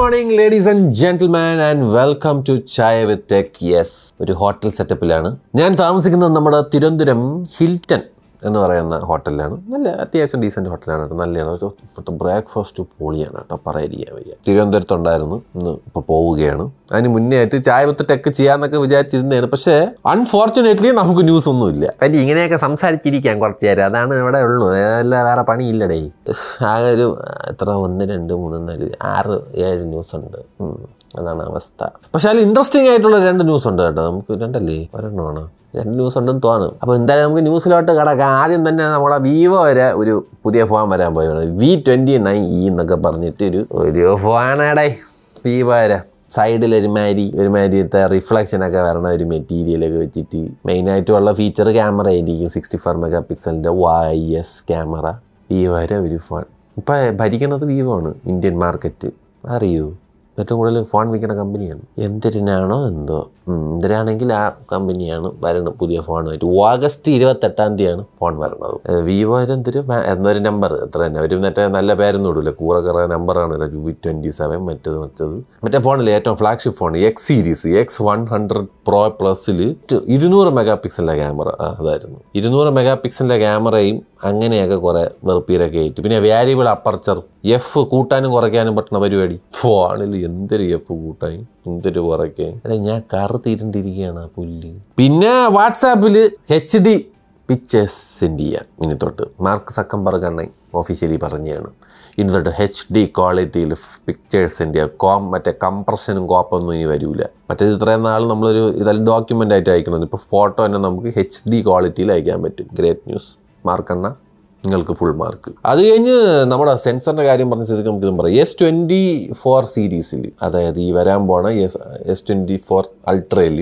Morning ladies and gentlemen and welcome to chai with tech yes ഒരു hotel സെറ്റപ്പിലാണ് ഞാൻ താമസിക്കുന്നത് നമ്മുടെ തിരുവനന്തപുരം ഹിൽട്ടൺ എന്ന് പറയുന്ന ഹോട്ടലിലാണ് നല്ല അത്യാവശ്യം ഡീസൻറ്റ് ഹോട്ടലാണ് കേട്ടോ നല്ലതാണ് പക്ഷേ ഇപ്പോഴത്തെ ബ്രേക്ക്ഫാസ്റ്റ് പൊളിയാണ് കേട്ടോ പറയാതിരിക്കാൻ വയ്യ തിരുവനന്തപുരത്തുണ്ടായിരുന്നു ഇന്ന് ഇപ്പോൾ പോവുകയാണ് അതിന് മുന്നേ ആയിട്ട് ചായ വിത്ത് ടെക്ക് ചെയ്യാന്നൊക്കെ വിചാരിച്ചിരുന്നതാണ് പക്ഷേ അൺഫോർച്ചുനേറ്റ്ലി നമുക്ക് ന്യൂസ് ഒന്നുമില്ല പറ്റി ഇങ്ങനെയൊക്കെ സംസാരിച്ചിരിക്കാം കുറച്ച് നേരം അതാണ് ഇവിടെ ഉള്ളൂ അല്ല വേറെ പണിയില്ലടേ ആകെ ഒരു എത്ര ഒന്ന് രണ്ട് മൂന്ന് നാല് ആറ് ഏഴ് ന്യൂസ് ഉണ്ട് ഉം. അതാണ് അവസ്ഥ പക്ഷെ അതിൽ ഇൻട്രസ്റ്റിംഗ് ആയിട്ടുള്ള രണ്ട് ന്യൂസ് ഉണ്ട് കേട്ടോ നമുക്ക് രണ്ടല്ലേ ഒരെണ്ണമാണ് രണ്ട് ന്യൂസ് ഉണ്ടെന്ന് തോന്നുന്നു അപ്പോൾ എന്തായാലും നമുക്ക് ന്യൂസിലോട്ട് കിടക്കാം ആദ്യം തന്നെ നമ്മുടെ വിവോ വരെ ഒരു പുതിയ ഫോൺ വരാൻ പോയാണ് വി ട്വൻറ്റി നയൻ ഇ എന്നൊക്കെ പറഞ്ഞിട്ട് ഒരു ഒരു ഫോണാടേ വിവോ വരെ സൈഡിൽ ഒരുമാതിരി ഒരുമാതിരിത്തെ റിഫ്ലക്ഷനൊക്കെ വരണ ഒരു മെറ്റീരിയലൊക്കെ വെച്ചിട്ട് മെയിനായിട്ടുള്ള ഫീച്ചർ ക്യാമറ ആയിരിക്കും സിക്സ്റ്റി ഫോർ മെഗാ പിക്സലിൻ്റെ വൈ എസ് ക്യാമറ വിവോ വരെ ഒരു ഫോൺ ഇപ്പം ഭരിക്കണത് വിവോ ആണ് ഇന്ത്യൻ മാർക്കറ്റ് അറിയൂ ഏറ്റവും കൂടുതൽ ഫോൺ വിൽക്കുന്ന കമ്പനിയാണ് എന്തിനാണോ എന്തോ ഉം, എന്തിനാണെങ്കിൽ ആ കമ്പനിയാണ് വരുന്നത് പുതിയ ഫോണുമായിട്ട് ഓഗസ്റ്റ് ഇരുപത്തെട്ടാം തീയതിയാണ് ഫോൺ വരണത് വിവോ എന്തൊരു മ- എന്നൊരു നമ്പർ എത്ര തന്നെ ഒരു മറ്റേ നല്ല പേരൊന്നും ഇടില്ല കൂറ കറ നമ്പറാണ് വി ട്വൻറ്റി സെവൻ മറ്റേത് മറ്റത് മറ്റേ ഫോണിൽ ഏറ്റവും flagship phone X series X one hundred pro പ്ലസ്സിൽ ഇരുന്നൂറ് മെഗാ പിക്സലിൻ്റെ ക്യാമറ അതായിരുന്നു ഇരുന്നൂറ് മെഗാ പിക്സലിൻ്റെ ക്യാമറയും അങ്ങനെയൊക്കെ കുറേ വെറുപ്പീരൊക്കെ ആയിട്ട് പിന്നെ വേരിയബിൾ അപ്പർച്ചർ എഫ് കൂട്ടാനും കുറയ്ക്കാനും പറ്റുന്ന പരിപാടി ഫോണിൽ എന്തൊരു എഫ് കൂട്ടാൻ എന്തൊരു കുറയ്ക്കാൻ അല്ലെ ഞാൻ കറുത്തിരുണ്ടിരിക്കുകയാണ് ആ പുല്ല് പിന്നെ വാട്സാപ്പിൽ എച്ച് ഡി പിക്ചേഴ്സ് സെൻഡ് ചെയ്യാം ഇനി തൊട്ട് മാർക്ക് സക്കംബർഗ് അണ്ണൻ ഒഫീഷ്യലി പറഞ്ഞതാണ് ഇനി തൊട്ട് എച്ച് ഡി ക്വാളിറ്റിയിൽ പിക്ചേഴ്സ് സെൻഡ് ചെയ്യാം കോം മറ്റേ കംപ്രഷനും കോപ്പൊന്നും ഇനി വരില്ല മറ്റേത് ഇത്രയും നാൾ നമ്മളൊരു ഇതെല്ലാം ഡോക്യുമെൻ്റ് ആയിട്ട് അയക്കണം ഇപ്പോൾ ഫോട്ടോ തന്നെ നമുക്ക് എച്ച് ഡി ക്വാളിറ്റിയിൽ അയക്കാൻ പറ്റും ഗ്രേറ്റ് ന്യൂസ് മാർക്കണ്ണ നിങ്ങൾക്ക് ഫുൾ മാർക്ക് അത് കഴിഞ്ഞ് നമ്മുടെ സെൻസറിൻ്റെ കാര്യം പറഞ്ഞ സ്ഥിതിക്ക് നമുക്ക് ഇതും പറയാം എസ് ട്വൻറ്റി ഫോർ സീരീസിൽ അതായത് ഈ വരാൻ പോണ എസ് എസ് ട്വൻറ്റി ഫോർ അൾട്രയിൽ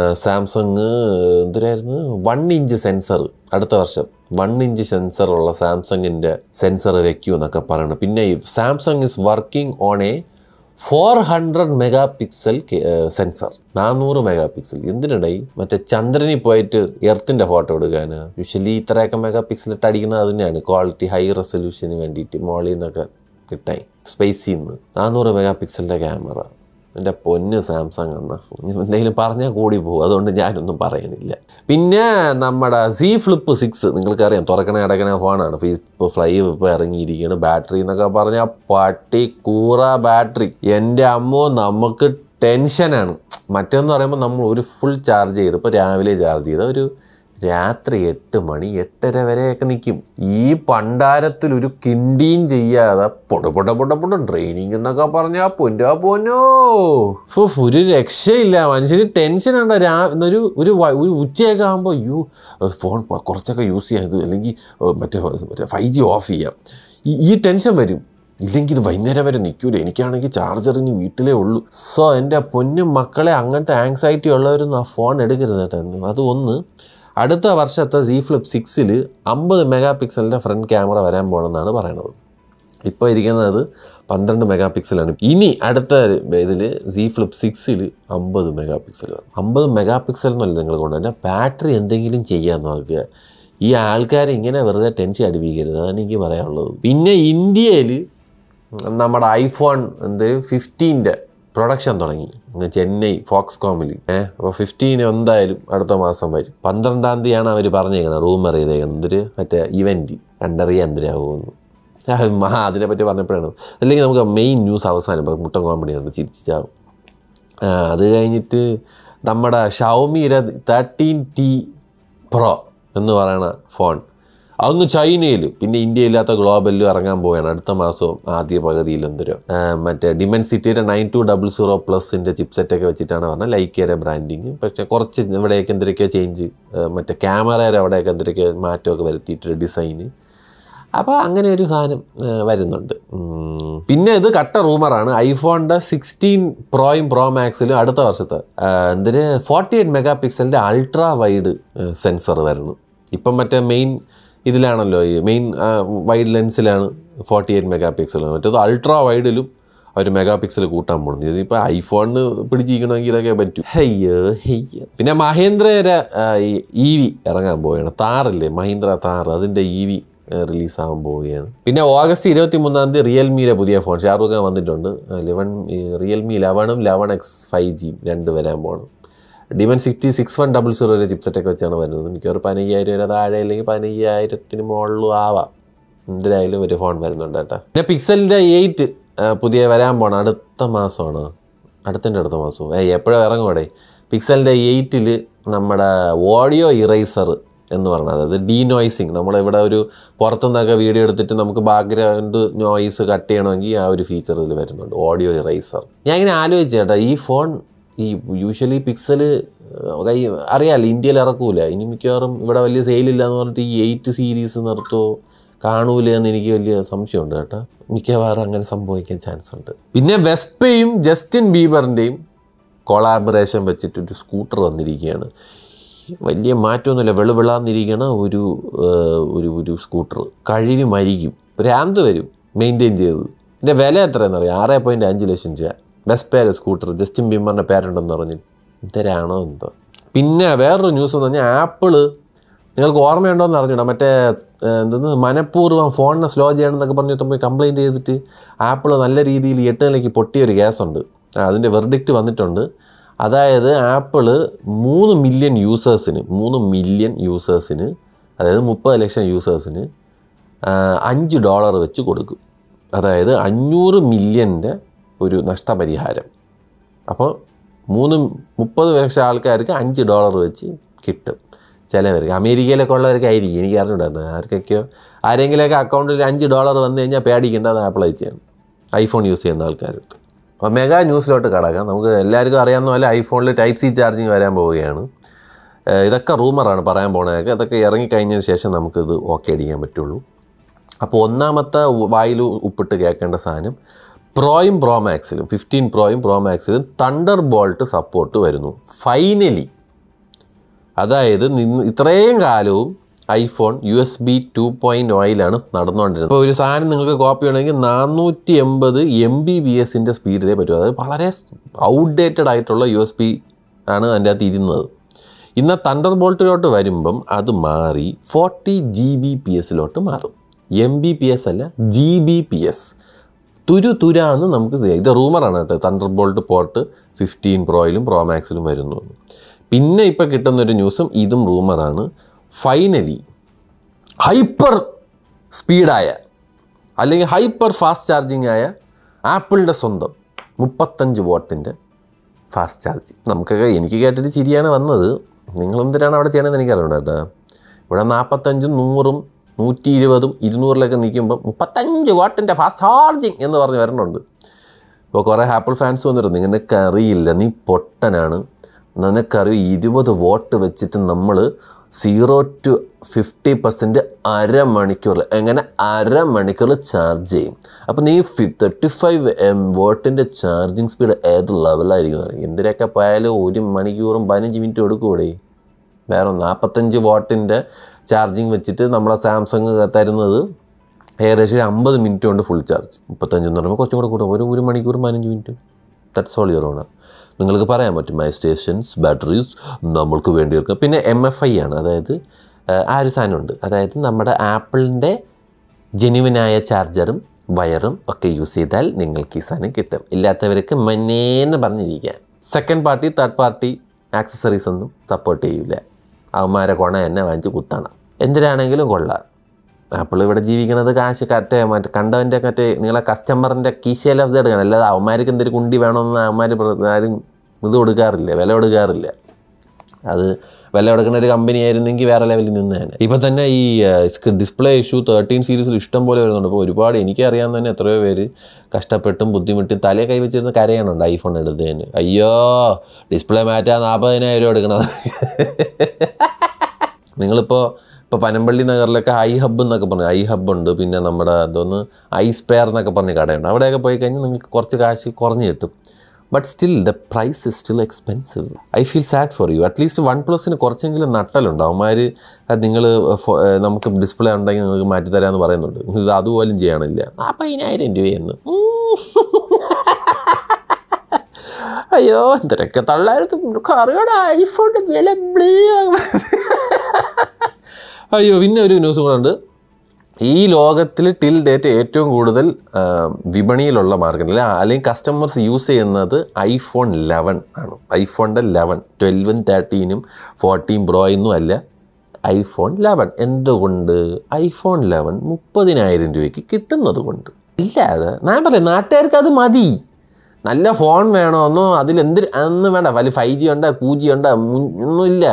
സാംസങ് എന്തിനായിരുന്നു വൺ ഇഞ്ച് സെൻസർ അടുത്ത വർഷം വൺ ഇഞ്ച് സെൻസറുള്ള സാംസങ്ങിൻ്റെ സെൻസർ വെക്കൂ എന്നൊക്കെ പറയണം പിന്നെ Samsung is working on a four hundred mega pixel sensor നാനൂറ് മെഗാ പിക്സൽ എന്തിനിടയിൽ മറ്റേ ചന്ദ്രനിൽ പോയിട്ട് എർത്തിൻ്റെ ഫോട്ടോ എടുക്കാൻ യൂഷ്വലി ഇത്രയൊക്കെ മെഗാ പിക്സൽ ഇട്ട് അടിക്കുന്നത് അത് തന്നെയാണ് ക്വാളിറ്റി ഹൈ റെസൊല്യൂഷന് വേണ്ടിയിട്ട് മോളിൽ നിന്നൊക്കെ കിട്ടായി സ്പേസിൽ നിന്ന് നാനൂറ് മെഗാ പിക്സലിൻ്റെ ക്യാമറ എൻ്റെ പൊന്ന് സാംസങ് എന്ന ഫോൺ എന്തെങ്കിലും പറഞ്ഞാൽ കൂടി പോകും അതുകൊണ്ട് ഞാനൊന്നും പറയുന്നില്ല പിന്നെ നമ്മുടെ സി ഫ്ലിപ്പ് സിക്സ് നിങ്ങൾക്കറിയാം തുറക്കണ അടക്കണ ഫോണാണ് ഇപ്പോൾ ഫ്ലൈ ഇപ്പോൾ ഇറങ്ങിയിരിക്കുകയാണ് ബാറ്ററി എന്നൊക്കെ പറഞ്ഞാൽ പട്ടി കൂറ ബാറ്ററി എൻ്റെ അമ്മോ നമുക്ക് ടെൻഷനാണ് മറ്റേന്ന് പറയുമ്പോൾ നമ്മൾ ഒരു ഫുൾ ചാർജ് ചെയ്ത് ഇപ്പോൾ രാവിലെ ചാർജ് ചെയ്ത ഒരു രാത്രി എട്ട് മണി എട്ടര വരെയൊക്കെ നിൽക്കും ഈ പണ്ടാരത്തിൽ ഒരു കിണ്ടിയും ചെയ്യാതെ പൊട പൊട പൊട പൊട ഡ്രെയിനിങ് എന്നൊക്കെ പറഞ്ഞാൽ പൊന്നോ പൊന്നോ ഫുഫ്, ഒരു രക്ഷയില്ല മനുഷ്യന് ടെൻഷനാണ് രാ ഒരു ഒരു വ- ഒരു ഉച്ചയൊക്കെ ആകുമ്പോൾ യു ഫോൺ പ- കുറച്ചൊക്കെ യൂസ് ചെയ്യാം ഇത് അല്ലെങ്കിൽ ഏഹ്, മറ്റേ മറ്റേ ഫൈവ് ജി ഓഫ് ചെയ്യാം ഈ- ഈ ടെൻഷൻ വരും ഇല്ലെങ്കിൽ ഇത് വൈകുന്നേരം വരെ നിൽക്കൂല എനിക്കാണെങ്കിൽ ചാർജർ ഇനി വീട്ടിലേ ഉള്ളൂ സോ എൻ്റെ പൊന്നും മക്കളെ അങ്ങനത്തെ ആങ്സൈറ്റി ഉള്ളവരൊന്നും ആ ഫോൺ എടുക്കരുത് കേട്ടോ അത് ഒന്ന് അടുത്ത വർഷത്തെ സി ഫ്ലിപ്പ് സിക്സിൽ അമ്പത് മെഗാ പിക്സലിൻ്റെ ഫ്രണ്ട് ക്യാമറ വരാൻ പോകണമെന്നാണ് പറയണത് ഇപ്പോൾ ഇരിക്കുന്നത് പന്ത്രണ്ട് മെഗാ പിക്സലാണ് ഇനി അടുത്ത ഇതിൽ സി ഫ്ലിപ്പ് സിക്സിൽ അമ്പത് മെഗാ പിക്സൽ അമ്പത് മെഗാ പിക്സൽ എന്നല്ല നിങ്ങൾ കൊണ്ടുവന്നെ ബാറ്ററി എന്തെങ്കിലും ചെയ്യാൻ നോക്കുക ഈ ആൾക്കാരെ ഇങ്ങനെ വെറുതെ ടെൻഷൻ അടിപ്പിക്കരുത് അതാണ് എനിക്ക് പറയാനുള്ളത് പിന്നെ ഇന്ത്യയിൽ നമ്മുടെ ഐഫോൺ എന്ത് ഫിഫ്റ്റീൻ്റെ പ്രൊഡക്ഷൻ തുടങ്ങി ഇങ്ങ് ചെന്നൈ ഫോക്സ്കോമിൽ ഏഹ് അപ്പോൾ ഫിഫ്റ്റീൻ എന്തായാലും അടുത്ത മാസം വരും പന്ത്രണ്ടാം തീയതിയാണ് അവർ പറഞ്ഞേക്കുന്നത് റൂമർ ചെയ്തേക്കുന്നത് എന്തൊരു മറ്റേ ഇവൻറ്റ് കണ്ടറിയാൻ എന്തിനാകുമെന്ന് ആ അതിനെപ്പറ്റി പറഞ്ഞപ്പോഴാണ് അല്ലെങ്കിൽ നമുക്ക് മെയിൻ ന്യൂസ് അവസാനം പറയും മുട്ടൻ കോമഡിയാണ് ചിരിച്ചാവും ആ, അത് കഴിഞ്ഞിട്ട് നമ്മുടെ ഷൗമിയുടെ തേർട്ടീൻ ടി പ്രോ എന്ന് പറയുന്ന ഫോൺ അതൊന്ന് ചൈനയിൽ പിന്നെ ഇന്ത്യയില്ലാത്ത ഗ്ലോബലിലും ഇറങ്ങാൻ പോവുകയാണ് അടുത്ത മാസവും ആദ്യ പകുതിയിൽ എന്തരോ ആ, മറ്റേ ഡിമെൻസിറ്റിയുടെ നയൻ ടു ഡബിൾ സീറോ പ്ലസിൻ്റെ ചിപ്സെറ്റൊക്കെ വെച്ചിട്ടാണ് പറഞ്ഞത് ലൈക്കേരെ ബ്രാൻഡിങ് പക്ഷേ കുറച്ച് ഇവിടെയൊക്കെ എന്തൊക്കെയോ ചേഞ്ച് മറ്റേ ക്യാമറയുടെ അവിടെയൊക്കെ എന്തൊക്കെയോ മാറ്റമൊക്കെ വരുത്തിയിട്ടൊരു ഡിസൈന് അപ്പോൾ അങ്ങനെ ഒരു സാധനം ആ, വരുന്നുണ്ട് ഉം. പിന്നെ ഇത് കട്ട റൂമറാണ് ഐഫോണിൻ്റെ സിക്സ്റ്റീൻ പ്രോയും പ്രോ മാക്സിലും അടുത്ത വർഷത്തെ ആ, എന്തിന് ഫോർട്ടി എയ്റ്റ് മെഗാ പിക്സലിൻ്റെ അൾട്രാ വൈഡ് സെൻസർ വരുന്നു ഇപ്പം മറ്റേ മെയിൻ ഇതിലാണല്ലോ ഈ മെയിൻ വൈഡ് ലെൻസിലാണ് ഫോർട്ടി എയ്റ്റ് മെഗാ പിക്സൽ മറ്റേത് അൾട്രാ വൈഡിലും അവർ മെഗാ പിക്സൽ കൂട്ടാൻ പോകുന്നു ഇതിപ്പോൾ ഐഫോണിന് പിടിച്ചിരിക്കണമെങ്കിൽ ഇതൊക്കെ പറ്റൂ ഹയ്യോ ഹയ്യോ പിന്നെ മഹേന്ദ്രയുടെ ഇ വി ഇറങ്ങാൻ പോവുകയാണ് താറില്ലേ മഹീന്ദ്ര താർ അതിൻ്റെ ഇ വി റിലീസാകാൻ പോവുകയാണ് പിന്നെ ഓഗസ്റ്റ് ഇരുപത്തി മൂന്നാം തീയതി റിയൽമിയുടെ പുതിയ ഫോൺ ഷാറൂഖ് ഖാൻ വന്നിട്ടുണ്ട് ലെവൻ റിയൽമി ലെവനും ലെവൻ എക്സ് ഫൈവ് ജിയും രണ്ട് വരാൻ പോകണം ഡിമൻ sixty six one double zero ഒരു ചിപ്സെറ്റൊക്കെ വെച്ചാണ് വരുന്നത് മിക്കവാറും പതിനയ്യായിരം വരെ താഴെ അല്ലെങ്കിൽ പതിനയ്യായിരത്തിന് മുകളിലും ആവാം എന്തിനായാലും ഒരു ഫോൺ വരുന്നുണ്ട് കേട്ടോ പിന്നെ പിക്സലിൻ്റെ എയ്റ്റ് പുതിയ വരാൻ പോണം അടുത്ത മാസമാണ് അടുത്തിൻ്റെ അടുത്ത മാസവും ഏയ് എപ്പോഴും ഇറങ്ങും അവിടെ പിക്സലിൻ്റെ എയ്റ്റിൽ നമ്മുടെ ഓഡിയോ ഇറൈസർ എന്ന് പറഞ്ഞത് അതായത് ഡീ നോയ്സിങ് നമ്മളിവിടെ ഒരു പുറത്തുനിന്നൊക്കെ വീഡിയോ എടുത്തിട്ട് നമുക്ക് ബാക്ക്ഗ്രൗണ്ട് നോയ്സ് കട്ട് ചെയ്യണമെങ്കിൽ ആ ഒരു ഫീച്ചർ ഇതിൽ വരുന്നുണ്ട് ഓഡിയോ ഇറൈസർ ഞാൻ ഇങ്ങനെ ആലോചിച്ചു കേട്ടോ ഈ ഫോൺ ഈ യൂഷ്വലി പിക്സല് കൈ അറിയാമല്ലോ ഇന്ത്യയിൽ ഇറക്കൂല ഇനി മിക്കവാറും ഇവിടെ വലിയ സെയിലില്ല എന്ന് പറഞ്ഞിട്ട് ഈ എയ്റ്റ് സീരീസ് നിർത്തുമോ കാണൂല എന്ന് എനിക്ക് വലിയ സംശയമുണ്ട് കേട്ടോ മിക്കവാറും അങ്ങനെ സംഭവിക്കാൻ ചാൻസ് ഉണ്ട് പിന്നെ വെസ്പയും ജസ്റ്റിൻ ബീബറിൻ്റെയും കൊളാബറേഷൻ വെച്ചിട്ടൊരു സ്കൂട്ടർ വന്നിരിക്കുകയാണ് വലിയ മാറ്റമൊന്നുമില്ല വെളുവിളാന്നിരിക്കണ ഒരു ഏഹ്, ഒരു ഒരു സ്കൂട്ടർ കഴുകി മരിക്കും ഭ്രാന്ത് വരും മെയിൻറ്റെയിൻ ചെയ്ത് ഇതിൻ്റെ വില എത്രയെന്ന് അറിയാം ആറ് പോയിൻറ്റ് അഞ്ച് ലക്ഷം രൂപ ബെസ്റ്റ് പേര് സ്കൂട്ടർ ജസ്റ്റിൻ ബീമറിൻ്റെ പേരുണ്ടെന്ന് പറഞ്ഞ് ഇതരാണോ എന്തോ പിന്നെ വേറൊരു ന്യൂസ് എന്ന് പറഞ്ഞാൽ ആപ്പിള് നിങ്ങൾക്ക് ഓർമ്മയുണ്ടോ എന്ന് അറിഞ്ഞൂടാ മറ്റേ ഏഹ്, എന്തെന്ന് മനഃപൂർവ്വം ഫോണിനെ സ്ലോ ചെയ്യണമെന്നൊക്കെ പറഞ്ഞിട്ട് പോയി കംപ്ലയിൻറ്റ് ചെയ്തിട്ട് ആപ്പിൾ നല്ല രീതിയിൽ എട്ട് നിലയ്ക്ക് പൊട്ടിയ ഒരു കേസുണ്ട് ആ, അതിൻ്റെ വെർഡിക്റ്റ് വന്നിട്ടുണ്ട് അതായത് ആപ്പിള് മൂന്ന് മില്യൺ യൂസേഴ്സിന് മൂന്ന് മില്യൺ യൂസേഴ്സിന് അതായത് മുപ്പത് ലക്ഷം യൂസേഴ്സിന് അഞ്ച് ഡോളർ വെച്ച് കൊടുക്കും അതായത് അഞ്ഞൂറ് മില്യൻ്റെ ഒരു നഷ്ടപരിഹാരം അപ്പോൾ മൂന്ന് മുപ്പത് ലക്ഷം ആൾക്കാർക്ക് അഞ്ച് ഡോളർ വെച്ച് കിട്ടും ചിലവർക്ക് അമേരിക്കയിലൊക്കെ ഉള്ളവർക്ക് ആയിരിക്കും എനിക്ക് അറിഞ്ഞൂടായിരുന്നു ആർക്കൊക്കെയോ ആരെങ്കിലുമൊക്കെ അക്കൗണ്ടിൽ അഞ്ച് ഡോളർ വന്നു കഴിഞ്ഞാൽ പേടിക്കേണ്ടത് ആപ്പിൾ അയച്ചാണ് ഐഫോൺ യൂസ് ചെയ്യുന്ന ആൾക്കാർക്ക് അപ്പോൾ മെഗാ ന്യൂസിലോട്ട് കടക്കാം നമുക്ക് എല്ലാവർക്കും അറിയാവുന്ന പോലെ ഐഫോണിൽ ടൈപ്പ് സി ചാർജിങ് വരാൻ പോവുകയാണ് ഏഹ് ഇതൊക്കെ റൂമറാണ് പറയാൻ പോണതൊക്കെ അതൊക്കെ ഇറങ്ങിക്കഴിഞ്ഞതിന് ശേഷം നമുക്കിത് ഓക്കെ അടിക്കാൻ പറ്റുള്ളൂ അപ്പോൾ ഒന്നാമത്തെ വായിൽ ഉപ്പിട്ട് കേൾക്കേണ്ട സാധനം പ്രോയും പ്രോ മാക്സിലും ഫിഫ്റ്റീൻ പ്രോയും പ്രോ മാക്സിലും തണ്ടർ ബോൾട്ട് സപ്പോർട്ട് വരുന്നു ഫൈനലി അതായത് നിന്ന് ഇത്രയും കാലവും iPhone U S B two point ഓയിലാണ് നടന്നുകൊണ്ടിരുന്നത് അപ്പോൾ ഒരു സാധനം നിങ്ങൾക്ക് കോപ്പി ചെയ്യണമെങ്കിൽ നാനൂറ്റി എൺപത് എം ബി ബി എസിൻ്റെ സ്പീഡിലേ പറ്റൂ അതായത് വളരെ ഔട്ട്ഡേറ്റഡ് ആയിട്ടുള്ള യു എസ് ബി ആണ് അതിൻ്റെ അകത്ത് ഇരുന്നത് ഇന്ന് തണ്ടർ ബോൾട്ടിലോട്ട് വരുമ്പം അത് മാറി ഫോർട്ടി ജി ബി പി എസിലോട്ട് മാറും എം ബി പി എസ് അല്ല ജി ബി പി എസ് തുരു തുരാന്ന് നമുക്ക് ചെയ്യാം. ഇത് റൂമറാണ് കേട്ടോ തണ്ടർ ബോൾട്ട് പോർട്ട് ഫിഫ്റ്റീൻ പ്രോയിലും പ്രോ മാക്സിലും വരുന്നു പിന്നെ ഇപ്പോൾ കിട്ടുന്നൊരു ന്യൂസും ഇതും റൂമറാണ് ഫൈനലി ഹൈപ്പർ സ്പീഡായ അല്ലെങ്കിൽ ഹൈപ്പർ ഫാസ്റ്റ് ചാർജിങ് ആയ ആപ്പിളിൻ്റെ സ്വന്തം മുപ്പത്തഞ്ച് വോട്ടിൻ്റെ ഫാസ്റ്റ് ചാർജ് നമുക്കൊക്കെ എനിക്ക് കേട്ടിട്ട് ചിരിയാണ് വന്നത് നിങ്ങൾ എന്തിനാണ് അവിടെ ചെയ്യണമെന്ന് എനിക്കറിയണ്ട കേട്ടോ ഇവിടെ നാൽപ്പത്തഞ്ചും നൂറും നൂറ്റി ഇരുപതും ഇരുന്നൂറിലൊക്കെ നിൽക്കുമ്പോൾ മുപ്പത്തഞ്ച് വാട്ടിൻ്റെ ഫാസ്റ്റ് ചാർജിങ് എന്ന് പറഞ്ഞ് വരണുണ്ട് ഇപ്പോൾ കുറേ ആപ്പിൾ ഫാൻസ് വന്നിരുന്നു നിനക്ക് അറിയില്ല നീ പൊട്ടനാണ് നിനക്കറിയും ഇരുപത് വോട്ട് വെച്ചിട്ട് നമ്മൾ സീറോ ടു ഫിഫ്റ്റി പെർസെൻറ്റ് അരമണിക്കൂറിൽ എങ്ങനെ അരമണിക്കൂറിൽ ചാർജ് ചെയ്യും അപ്പോൾ നീ ഫി തേർട്ടി ഫൈവ് എം വോട്ടിൻ്റെ ചാർജിങ് സ്പീഡ് ഏത് ലെവലായിരിക്കും എന്തിനൊക്കെ പോയാലും ഒരു മണിക്കൂറും പതിനഞ്ച് മിനിറ്റ് എടുക്കൂടെ വേറെ നാൽപ്പത്തഞ്ച് വാട്ടിൻ്റെ ചാർജിങ് വെച്ചിട്ട് നമ്മളെ സാംസങ് തരുന്നത് ഏകദേശം ഒരു അമ്പത് മിനിറ്റ് കൊണ്ട് ഫുൾ ചാർജ് മുപ്പത്തഞ്ച് എന്ന് പറയുമ്പോൾ കുറച്ചും കൂടെ കൂട്ടും ഒരു ഒരു മണിക്കൂർ പതിനഞ്ച് minute that's all your honour നിങ്ങൾക്ക് പറയാൻ പറ്റും മൈ സ്റ്റേഷൻസ് ബാറ്ററീസ് നമ്മൾക്ക് വേണ്ടി എടുക്കുക പിന്നെ എം എഫ് ഐ ആണ് അതായത് ആ, ആ ഒരു സാധനമുണ്ട് അതായത് നമ്മുടെ ആപ്പിളിൻ്റെ ജെനുവിനായ ചാർജറും വയറും ഒക്കെ യൂസ് ചെയ്താൽ നിങ്ങൾക്ക് ഈ സാധനം കിട്ടും ഇല്ലാത്തവർക്ക് മന്നേന്ന് പറഞ്ഞിരിക്കുക second party third party accessories ഒന്നും സപ്പോർട്ട് ചെയ്യില്ല അവന്മാരെ കൊണ തന്നെ വാങ്ങിച്ച് കുത്തണം എന്തിനാണെങ്കിലും കൊള്ളാം ആപ്പിൾ ഇവിടെ ജീവിക്കുന്നത് കാശ് കറ്റേ മറ്റേ കണ്ടവൻ്റെ മറ്റേ നിങ്ങളെ കസ്റ്റമറിൻ്റെ കീശയിൽ ഓഫ് എടുക്കണം അല്ലാതെ അവന്മാർക്ക് എന്തൊരു കുണ്ടി വേണമെന്ന് അവന്മാർ ആരും ഇത് കൊടുക്കാറില്ല വില കൊടുക്കാറില്ല അത് വില കൊടുക്കുന്ന ഒരു കമ്പനി ആയിരുന്നെങ്കിൽ വേറെ ലെവലിൽ നിന്ന് തന്നെ ഇപ്പം തന്നെ ഈ ഡിസ്പ്ലേ ഇഷ്യൂ തേർട്ടീൻ സീരീസിൽ ഇഷ്ടം പോലെ വരുന്നുണ്ട് അപ്പോൾ ഒരുപാട് എനിക്കറിയാവുന്ന തന്നെ എത്രയോ പേര് കഷ്ടപ്പെട്ടും ബുദ്ധിമുട്ടും തലയെ കൈവച്ചിരുന്ന കരയാണുണ്ട് ഐഫോൺ എടുത്തതിന് അയ്യോ ഡിസ്പ്ലേ മാറ്റാൻ നാൽപ്പതിനായിരം രൂപ എടുക്കണത് നിങ്ങളിപ്പോൾ ഇപ്പോൾ പനമ്പള്ളി നഗറിലൊക്കെ ഐ ഹബ്ബ് എന്നൊക്കെ പറഞ്ഞു ഐ ഹബ്ബ് ഉണ്ട് പിന്നെ നമ്മുടെ എന്തോന്ന് ഐ സ്പെയർ എന്നൊക്കെ പറഞ്ഞ് കടയുണ്ട് അവിടെയൊക്കെ പോയി കഴിഞ്ഞാൽ നിങ്ങൾക്ക് കുറച്ച് കാശ് കുറഞ്ഞ് കിട്ടും but still the price is still expensive I feel sad for you at least one പ്ലസിന് കുറച്ചെങ്കിലും നട്ടലുണ്ട് അവന്മാർ നിങ്ങൾ നമുക്ക് ഡിസ്പ്ലേ ഉണ്ടെങ്കിൽ നിങ്ങൾക്ക് മാറ്റിത്തരാമെന്ന് പറയുന്നുണ്ട് ഇത് അതുപോലും ചെയ്യണില്ല നാൽപ്പതിനായിരം രൂപയെന്ന് അയ്യോ എന്തൊക്കെ തള്ളായിരത്തി അറിയടാ ഐഫോണിൻ്റെ വില ബ്ലീ അയ്യോ പിന്നെ ഒരു ന്യൂസ് കൂടെ ഉണ്ട് ഈ ലോകത്തിൽ ടിൽ ഡേറ്റ് ഏറ്റവും കൂടുതൽ ആ, വിപണിയിലുള്ള മാർക്കറ്റിൽ അല്ലെങ്കിൽ കസ്റ്റമേഴ്സ് യൂസ് ചെയ്യുന്നത് ഐഫോൺ ലെവൻ ആണ് ഐഫോണിൻ്റെ ലെവൻ ട്വൽവും തേർട്ടീനും ഫോർട്ടീൻ പ്രോയൊന്നും അല്ല ഐഫോൺ ലെവൻ എന്തുകൊണ്ട് ഐഫോൺ ലെവൻ മുപ്പതിനായിരം രൂപയ്ക്ക് കിട്ടുന്നത് കൊണ്ട് ഇല്ലാതെ ഞാൻ പറയാം നാട്ടുകാർക്ക് അത് മതി നല്ല ഫോൺ വേണമെന്നോ അതിലെന്ത് അതൊന്നും വേണ്ട വല്ല ഫൈവ് ജി ഉണ്ട് ടു ജി ഉണ്ട് മുൻ- ഒന്നുമില്ല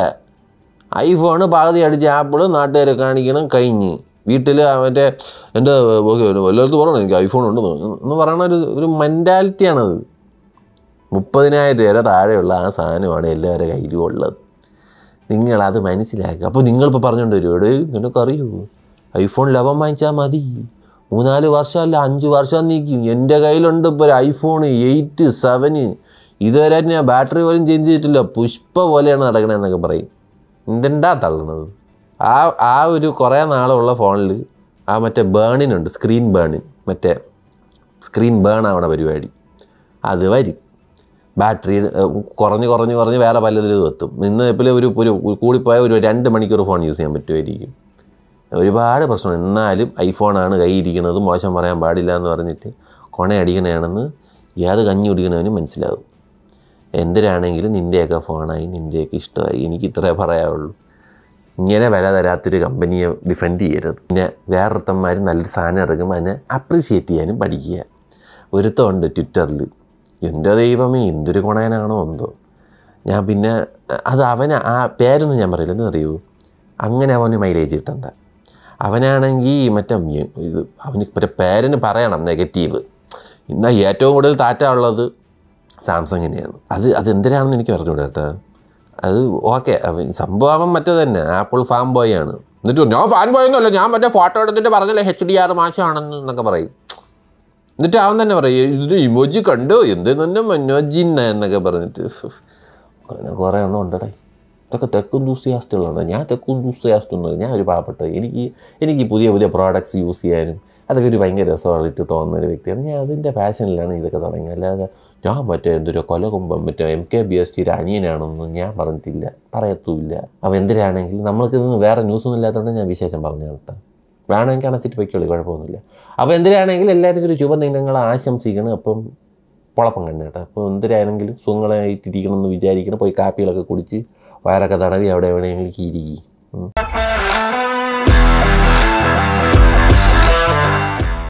ഐഫോണ് പകുതി അടിച്ച് ആപ്പിൾ നാട്ടുകാരെ കാണിക്കണം കഴിഞ്ഞ് വീട്ടിൽ മറ്റേ എൻ്റെ വല്ലയിടത്ത് പറയണം എനിക്ക് ഐഫോൺ ഉണ്ട് എന്ന് പറയണ ഒരു ഒരു മെൻറ്റാലിറ്റിയാണത് മുപ്പതിനായിരം രൂപ താഴെയുള്ള ആ സാധനമാണ് എല്ലാവരുടെ കയ്യിലും ഉള്ളത് നിങ്ങളത് മനസ്സിലാക്കുക അപ്പോൾ നിങ്ങളിപ്പോൾ പറഞ്ഞുകൊണ്ട് വരുമോട് നിനക്കറിയൂ ഐഫോൺ ലെവൻ വാങ്ങിച്ചാൽ മതി മൂന്നാല് വർഷമല്ല അഞ്ച് വർഷം നീക്കും എൻ്റെ കയ്യിലുണ്ട് ഇപ്പോൾ ഒരു ഐഫോൺ എയ്റ്റ് സെവന് ഇതുവരെ ഞാൻ ബാറ്ററി പോലും ചേഞ്ച് ചെയ്തിട്ടില്ല പുഷ്പ പോലെയാണ് നടക്കണതെന്നൊക്കെ പറയും എന്തെണ്ടാ തള്ളണത് ആ ആ ഒരു കുറേ നാളുള്ള ഫോണിൽ ആ മറ്റേ ബേണിനുണ്ട് സ്ക്രീൻ ബേണിൻ മറ്റേ സ്ക്രീൻ ബേൺ ആവണ പരിപാടി അത് വരും ബാറ്ററി ഏഹ്, കുറഞ്ഞ് കുറഞ്ഞ് കുറഞ്ഞ് വേറെ പലതിലും എത്തും ഇന്ന് ഇപ്പോൾ ഒരു ഒരു കൂടിപ്പോയ ഒരു രണ്ട് മണിക്കൂർ ഫോൺ യൂസ് ചെയ്യാൻ പറ്റുമായിരിക്കും ഒരുപാട് പ്രശ്നം എന്നാലും ഐഫോണാണ് കൈയിരിക്കുന്നത് മോശം പറയാൻ പാടില്ല എന്ന് പറഞ്ഞിട്ട് കൊണയടിക്കണയാണെന്ന് ഏത് കഞ്ഞി കുടിക്കണവനും മനസ്സിലാവും എന്തിനാണെങ്കിലും നിൻ്റെയൊക്കെ ഫോണായി നിൻ്റെയൊക്കെ ഇഷ്ടമായി എനിക്ക് ഇത്രേ പറയാവുള്ളൂ ഇങ്ങനെ വില തരാത്തൊരു കമ്പനിയെ ഡിഫെൻഡ് ചെയ്യരുത് പിന്നെ വേറൊരുത്തന്മാർ നല്ലൊരു സാധനം ഇറങ്ങുമ്പോൾ അതിനെ അപ്രീഷിയേറ്റ് ചെയ്യാനും പഠിക്കുക ഒരുത്തമുണ്ട് ട്വിറ്ററിൽ എൻ്റെ ദൈവമേ എന്തൊരു ഗുണയനാണോ എന്തോ ഞാൻ പിന്നെ അത് അവന് ആ പേരൊന്നും ഞാൻ പറയില്ല എന്ന് അറിയൂ അങ്ങനെ അവന് മൈലേജ് കിട്ടണ്ട അവനാണെങ്കിൽ മറ്റേ മ്യു- ഇത് അവന് മറ്റേ പേരന് പറയണം നെഗറ്റീവ് എന്നാൽ ഏറ്റവും കൂടുതൽ താറ്റ ഉള്ളത് സാംസങ്ങിനെയാണ് അത് അത് എന്തിനാണെന്ന് എനിക്ക് പറഞ്ഞുകൂടാ കേട്ടോ അത് ഓക്കെ അവൻ സംഭവം അവൻ മറ്റേ തന്നെ ആപ്പിൾ ഫാം ബോയ് ആണ് എന്നിട്ട് പറഞ്ഞു, ഞാൻ ഫാൻ ബോയ് ഒന്നുമല്ല ഞാൻ മറ്റേ ഫോട്ടോ എടുത്തിട്ട് പറഞ്ഞല്ലേ എച്ച് ഡി ആർ മാഷാണെന്ന് എന്നൊക്കെ പറയും എന്നിട്ട് അവൻ തന്നെ പറയും ഇതിന് ഇമോജി കണ്ടോ എന്ത് തന്നെ മനോജിന്ന എന്നൊക്കെ പറഞ്ഞിട്ട് അങ്ങനെ കുറേ എണ്ണം ഉണ്ടടേ ഇതൊക്കെ തെക്കും ദൂസ്യാസ്റ്റുകളാണ് ഞാൻ തെക്കും ദൂസ്യാസ്റ്റ് ഒന്നും ഞാൻ ഒരു പാവപ്പെട്ട എനിക്ക് എനിക്ക് പുതിയ പുതിയ പ്രോഡക്റ്റ്സ് യൂസ് ചെയ്യാനും അതൊക്കെ ഒരു ഭയങ്കര രസമായിട്ട് തോന്നുന്ന ഒരു വ്യക്തിയാണ് ഞാൻ അതിൻ്റെ പാഷനിലാണ് ഇതൊക്കെ തുടങ്ങിയത് അല്ലാതെ ഞാൻ മറ്റേ എന്തൊരു കൊലകുമ്പം മറ്റേ എം കെ ബി എസ് ടിയുടെ അനിയനാണെന്നൊന്നും ഞാൻ പറഞ്ഞിട്ടില്ല പറയത്തുമില്ല അപ്പോൾ എന്തിനാണെങ്കിലും നമ്മൾക്ക് ഇതൊന്നും വേറെ ന്യൂസൊന്നും ഇല്ലാത്തതുകൊണ്ട് ഞാൻ വിശേഷം പറഞ്ഞു കേട്ടോ വേണമെങ്കിൽ അണച്ചിട്ട് പൊയ്ക്കോളൂ കുഴപ്പമൊന്നുമില്ല അപ്പോൾ എന്തിനാണെങ്കിലും എല്ലാവർക്കും ഒരു ശുഭദിനങ്ങൾ ആശംസിക്കണം അപ്പം പൊളപ്പം കണ്ടു കേട്ടോ അപ്പോൾ എന്തിനാണെങ്കിലും സുഖങ്ങളായിട്ടിരിക്കണം എന്ന് വിചാരിക്കണം പോയി കാപ്പികളൊക്കെ കുടിച്ച് വയറൊക്കെ തടവി അവിടെ എവിടെയെങ്കിലും ഇരിക്കും